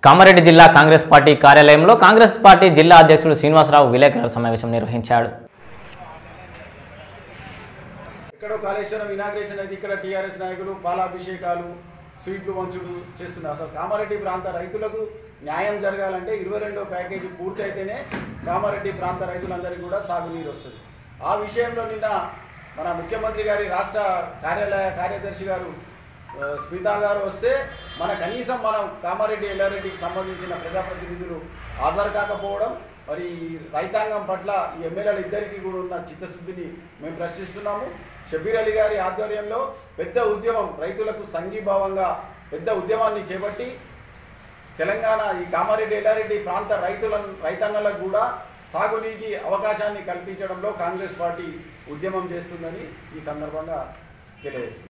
కామారెడ్డి జిల్లా కాంగ్రెస్ పార్టీ కార్యాలయంలో కాంగ్రెస్ పార్టీ జిల్లా అధ్యక్షుడు శ్రీనివాసరావు విలేకరుల సమావేశం నిర్వహించాడు ఎక్కడో కాళేశ్వరం ఇనాగ్రేషన్ అయితే ఇక్కడ టీఆర్ఎస్ నాయకులు పాలాభిషేకాలు స్వీట్లు వంచుడు చేస్తున్నారు అసలు కామారెడ్డి ప్రాంత రైతులకు న్యాయం జరగాలంటే ఇరవై రెండో ప్యాకేజీ పూర్తి అయితేనే కామారెడ్డి ప్రాంత రైతులందరికీ కూడా సాగునీరు వస్తుంది ఆ విషయంలో నిన్న మన ముఖ్యమంత్రి గారి రాష్ట్ర కార్యాలయ కార్యదర్శి గారు ఆ, స్మితా గారు వస్తే మన కనీసం మనం కామారెడ్డి ఎల్లారెడ్డికి సంబంధించిన ప్రజాప్రతినిధులు హాజరు కాకపోవడం మరి ఈ రైతాంగం పట్ల ఈ ఎమ్మెల్యేలు ఇద్దరికి కూడా ఉన్న చిత్తశుద్ధిని మేము ప్రశ్నిస్తున్నాము షబీర్ అలీ గారి ఆధ్వర్యంలో పెద్ద ఉద్యమం రైతులకు సంఘీభావంగా పెద్ద ఉద్యమాన్ని చేపట్టి తెలంగాణ ఈ కామారెడ్డి ఎల్లారెడ్డి ప్రాంత రైతుల రైతన్నలకు కూడా సాగునీటి అవకాశాన్ని కల్పించడంలో కాంగ్రెస్ పార్టీ ఉద్యమం చేస్తుందని ఈ సందర్భంగా తెలియజేస్తుంది